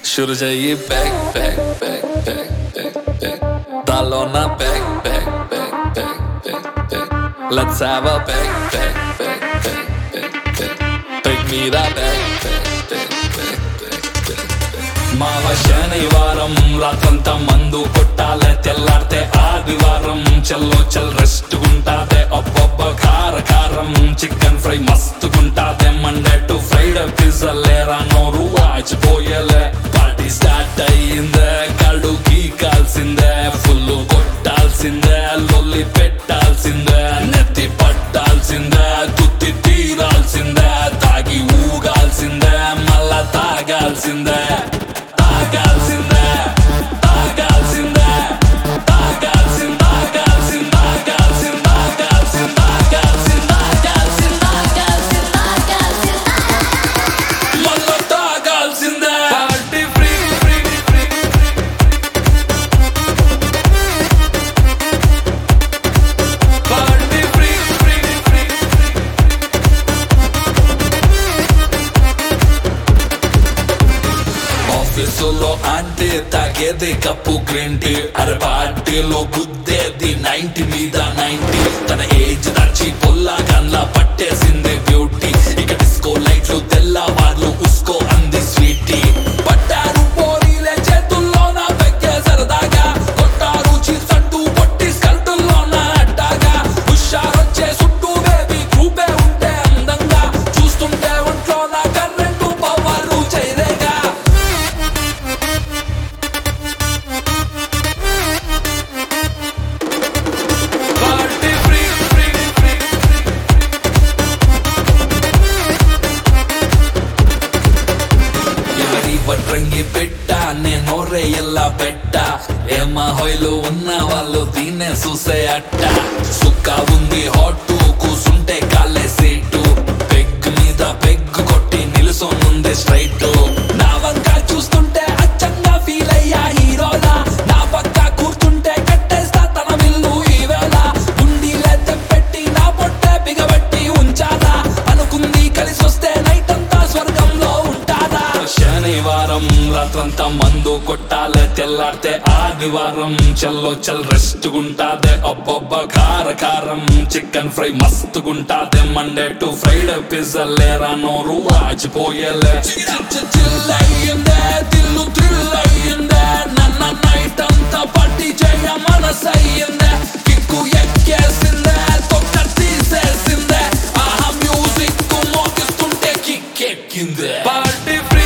షురు చెయ్యి back back back back back back దాలో నా back back back back back back let's have a back back back back back back take me the back back back back back back మావ శనివారం రాత్రంతా మందు కొట్టాలే తెల్లారితే ఆదివారం చల్లో చల్ రెస్ట్ గుంటాదే ఒబ్బొబ్బ కార కారం చికెన్ ఫ్రై మస్తు గుంటాదే మండే టు ఫ్రైడే పిజ్జా లేరా నోరు వాచిపోయేలే పార్టీ స్టార్ట్ అయ్యిందే కళ్ళు గీకాల్సిందే ఫుల్ కొట్టాల్సిందే లొల్లి పెట్టాల్సిందే నెత్తి పట్టాల్సిందే తుత్తి తీరాల్సిందే తాగి ఊగాల్సిందే మళ్ళా తాగాల్సిందే తాగాల్సిందే తాగాల్సిందే తాగాల్సిందే తాగాల్సిందే తాగాల్సిందే తాగాల్సిందే మళ్ళా తాగాల్సిందే party free free free party free free free ఆఫీసులో అంటే తాగేది కప్పు గ్రీన్ టీ అరే పార్టీలో గుద్దేది నైన్టీ మీద నైన్టీ తన ఏజ్ నచ్చి పొల్లా గన్లా పట్టేసింది బ్యూటీ ఇక డిస్కో లైట్లు తెల్లవార్లు ఉస్కో అంది స్వీటీ పట్టారు పోరీలే చేతుల్లో నా పెక్కే సరదాగా కొట్టారు చీర్స్ అంటూ పొట్టి స్కర్టుల్లో నా అడ్డాగా హుషారొచ్చే చుట్టూ బేబీ గ్రూపే ఉంటే అందంగా చూస్తుంటే ఒంట్లో నా కర్రెంటు పవరు చైరేగా పార్టీ ఫ్రీ ఫ్రీ ఫ్రీ ఎవరి వడ్రంగి పెట్ట నేనోరే ఎలా పెట్ట ఏమ హొయలు ఉన్న వాళ్ళు దీన్నే చూసే అట్ట సుక్క ఉంది హాట్ కూసుంటే కాలే సీటు పెగ్ మీద పెగ్ కొట్టి నిలుసోనుంది స్ట్రైట్ నా వంక చూస్తుంటే అచ్చంగా ఫీల్ అయ్యా హీరోలా నా పక్క కూర్చుంటే కట్టేస్తా తన విల్లు ఈవేళ గుండీలే తెప్పెట్టి నా పొట్టే బిగబెట్టి ఉంచాలా అనుకుంది కలిసి వస్తే నైట్ అంతా స్వర్గంలో ఉంటాదా శనివారం రాత్రంతా మందు కొట్టాలే తెల్లారితే ఆదివారం చల్లో చల్ రెస్ట్ గుంటాదే ఒబ్బొబ్బ కార కారం చికెన్ ఫ్రై మస్తు గుంటాదే మండే టు ఫ్రైడే పిజ్జా లేరా నోరు వాచిపోయేలే చిల్ అయ్యిందే దిల్లు థ్రిల్ అయ్యిందే నన్న నైట్ అంతా పార్టీ చేయ మనసయ్యిందే కిక్కు ఎక్కేసిందే తొక్క తీసేసిందే ఆహా మ్యూజిక్ మోగిస్తుంటే కిక్ ఎక్కిందే పార్టీ